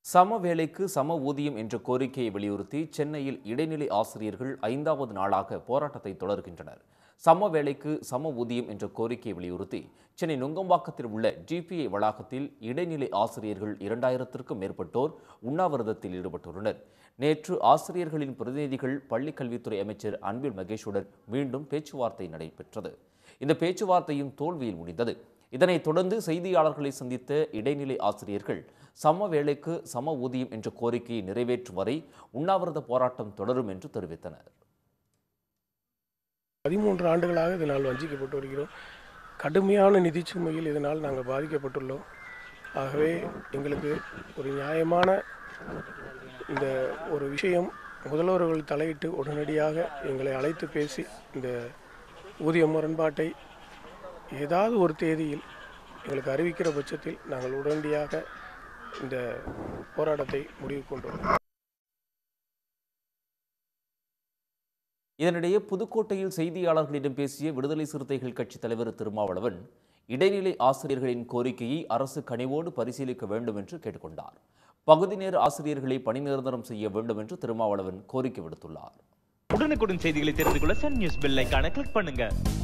சம வேலைக்கு சம ஊதியம் என்ற கோரிக்கையை வலியுறுத்தி சென்னையில் இடைநிலை ஆசிரியர்கள் ஐந்தாவது நாளாக போராட்டத்தை தொடர்கின்றனர் சம வேலைக்கு சம ஊதியம் என்ற கோரிக்கையை வலியுறுத்தி சென்னை நுங்கம்பாக்கத்தில் உள்ள ஜிபிஐ வளாகத்தில் இடைநிலை ஆசிரியர்கள் இரண்டாயிரத்திற்கும் மேற்பட்டோர் உண்ணாவிரதத்தில் ஈடுபட்டுள்ளனர் நேற்று ஆசிரியர்களின் பிரதிநிதிகள் பள்ளிக் கல்வித்துறை அமைச்சர் அன்பில் மகேஷுடன் மீண்டும் பேச்சுவார்த்தை நடைபெற்றது இந்த பேச்சுவார்த்தையும் தோல்வியில் முடிந்தது இதனைத் தொடர்ந்து செய்தியாளர்களை சந்தித்த இடைநிலை ஆசிரியர்கள் சம வேலைக்கு சம ஊதியம் என்ற கோரிக்கையை நிறைவேற்றும் வரை உண்ணாவிரத போராட்டம் தொடரும் என்று தெரிவித்தனர் பதிமூன்று ஆண்டுகளாக இதனால் வஞ்சிக்கப்பட்டு வருகிறோம் கடுமையான நிதிச் சுமையில் இதனால் நாங்கள் பாதிக்கப்பட்டுள்ளோம் ஆகவே எங்களுக்கு ஒரு நியாயமான இந்த ஒரு விஷயம் முதல்வர்கள் தலையிட்டு உடனடியாக எங்களை அழைத்து பேசி இந்த ஊதிய முரண்பாட்டை ஏதாவது ஒரு தேதியில் எங்களுக்கு அறிவிக்கிற பட்சத்தில் நாங்கள் உடனடியாக இந்த போராட்டத்தை முடிவு கொண்டு வருவோம் இதனிடையே புதுக்கோட்டையில் செய்தியாளர்களிடம் பேசிய விடுதலை சிறுத்தைகள் கட்சி தலைவர் திருமாவளவன் இடைநிலை ஆசிரியர்களின் கோரிக்கையை அரசு கனிவோடு பரிசீலிக்க வேண்டும் என்று கேட்டுக்கொண்டார் பகுதி நேர ஆசிரியர்களை பணி நிரந்தரம் செய்ய வேண்டும் என்று திருமாவளவன் கோரிக்கை விடுத்துள்ளார் உடனுக்குடன் செய்திகளை தெரிந்து கொள்ள சன் நியூஸ் பெல் ஐகானை கிளிக் பண்ணுங்க